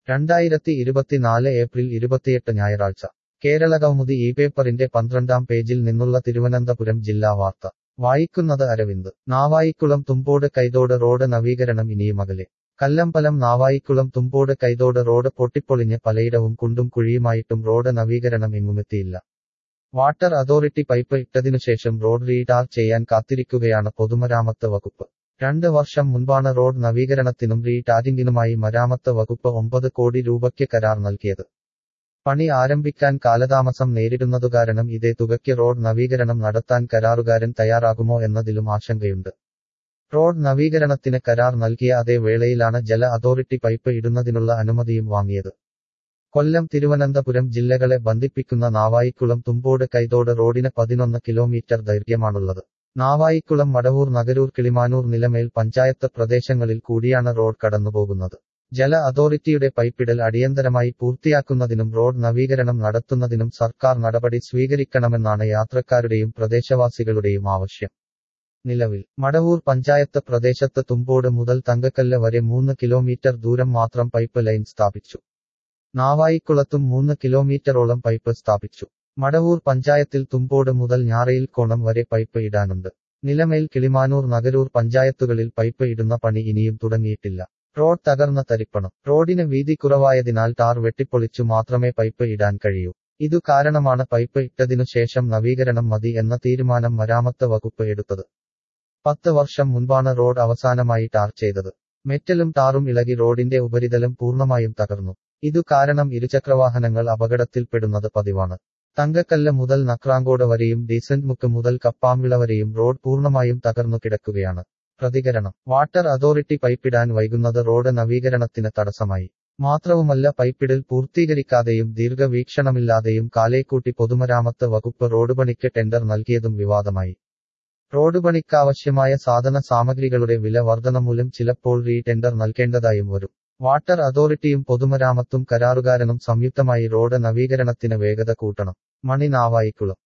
രണ്ടായിരത്തി ഇരുപത്തിനാല് ഏപ്രിൽ ഇരുപത്തിയെട്ട് ഞായറാഴ്ച കേരള കൗമുദി ഈ പേപ്പറിന്റെ പന്ത്രണ്ടാം പേജിൽ നിന്നുള്ള തിരുവനന്തപുരം ജില്ലാ വാർത്ത വായിക്കുന്നത് അരവിന്ദ് നാവായിക്കുളം തുമ്പോട് കൈതോട് റോഡ് നവീകരണം ഇനിയും അകലെ കല്ലമ്പലം നാവായിക്കുളം തുമ്പോട് കൈതോട് റോഡ് പൊട്ടിപ്പൊളിഞ്ഞ് പലയിടവും കുണ്ടും കുഴിയുമായിട്ടും റോഡ് നവീകരണം എങ്ങുമെത്തിയില്ല വാട്ടർ അതോറിറ്റി പൈപ്പ് ഇട്ടതിനുശേഷം റോഡ് റീടാർ ചെയ്യാൻ കാത്തിരിക്കുകയാണ് പൊതുമരാമത്ത് വകുപ്പ് രണ്ട് വർഷം മുൻപാണ് റോഡ് നവീകരണത്തിനും റീടാരിംഗിനുമായി മരാമത്ത് വകുപ്പ് ഒമ്പത് കോടി രൂപയ്ക്ക് കരാർ നൽകിയത് പണി ആരംഭിക്കാൻ കാലതാമസം നേരിടുന്നതുകാരണം ഇതേ തുകയ്ക്ക് റോഡ് നവീകരണം നടത്താൻ കരാറുകാരൻ തയ്യാറാകുമോ എന്നതിലും ആശങ്കയുണ്ട് റോഡ് നവീകരണത്തിന് കരാർ നൽകിയ അതേ വേളയിലാണ് ജല അതോറിറ്റി പൈപ്പ് ഇടുന്നതിനുള്ള അനുമതിയും വാങ്ങിയത് കൊല്ലം തിരുവനന്തപുരം ജില്ലകളെ ബന്ധിപ്പിക്കുന്ന നാവായിക്കുളം തുമ്പോട് കൈതോട് റോഡിന് പതിനൊന്ന് കിലോമീറ്റർ ദൈർഘ്യമാണുള്ളത് നാവായിക്കുളം മടവൂർ നഗരൂർ കിളിമാനൂർ നിലമേൽ പഞ്ചായത്ത് പ്രദേശങ്ങളിൽ കൂടിയാണ് റോഡ് കടന്നുപോകുന്നത് ജല അതോറിറ്റിയുടെ പൈപ്പിടൽ അടിയന്തരമായി പൂർത്തിയാക്കുന്നതിനും റോഡ് നവീകരണം നടത്തുന്നതിനും സർക്കാർ നടപടി സ്വീകരിക്കണമെന്നാണ് യാത്രക്കാരുടെയും പ്രദേശവാസികളുടെയും ആവശ്യം നിലവിൽ മടവൂർ പഞ്ചായത്ത് പ്രദേശത്ത് തുമ്പോട് മുതൽ തങ്കക്കല്ല് വരെ മൂന്ന് കിലോമീറ്റർ ദൂരം മാത്രം പൈപ്പ് ലൈൻ സ്ഥാപിച്ചു നാവായിക്കുളത്തും മൂന്ന് കിലോമീറ്ററോളം പൈപ്പ് സ്ഥാപിച്ചു മടവൂർ പഞ്ചായത്തിൽ തുമ്പോട് മുതൽ ഞാറയിൽ കോണം വരെ പൈപ്പ് ഇടാനുണ്ട് നിലമേൽ കിളിമാനൂർ നഗരൂർ പഞ്ചായത്തുകളിൽ പൈപ്പ് ഇടുന്ന പണി ഇനിയും തുടങ്ങിയിട്ടില്ല റോഡ് തകർന്ന തരിപ്പണം റോഡിന് വീതി കുറവായതിനാൽ ടാർ വെട്ടിപ്പൊളിച്ചു മാത്രമേ പൈപ്പ് ഇടാൻ കഴിയൂ ഇതു കാരണമാണ് പൈപ്പ് ഇട്ടതിനു ശേഷം നവീകരണം മതി എന്ന തീരുമാനം മരാമത്ത് വകുപ്പ് എടുത്തത് പത്ത് വർഷം മുൻപാണ് റോഡ് അവസാനമായി ടാർ ചെയ്തത് മെറ്റലും ടാറും ഇളകി റോഡിന്റെ ഉപരിതലം പൂർണ്ണമായും തകർന്നു ഇതു കാരണം ഇരുചക്രവാഹനങ്ങൾ അപകടത്തിൽപ്പെടുന്നത് പതിവാണ് തങ്കക്കല്ല് മുതൽ നക്രാങ്കോട് വരെയും ഡീസന്റ് മുക്ക് മുതൽ കപ്പാമ്പിള വരെയും റോഡ് പൂർണ്ണമായും തകർന്നു കിടക്കുകയാണ് പ്രതികരണം വാട്ടർ അതോറിറ്റി പൈപ്പിടാൻ വൈകുന്നത് റോഡ് നവീകരണത്തിന് തടസ്സമായി മാത്രവുമല്ല പൈപ്പിടൽ പൂർത്തീകരിക്കാതെയും ദീർഘവീക്ഷണമില്ലാതെയും കാലേക്കൂട്ടി പൊതുമരാമത്ത് വകുപ്പ് റോഡ് പണിക്ക് ടെൻഡർ നൽകിയതും വിവാദമായി റോഡ് പണിക്കാവശ്യമായ സാധന സാമഗ്രികളുടെ വില വർധന മൂലം ചിലപ്പോൾ റീ ടെൻഡർ നൽകേണ്ടതായും വരും വാട്ടർ അതോറിറ്റിയും പൊതുമരാമത്തും കരാറുകാരനും സംയുക്തമായി റോഡ് നവീകരണത്തിന് വേഗത കൂട്ടണം മണി നാവായിക്കുളം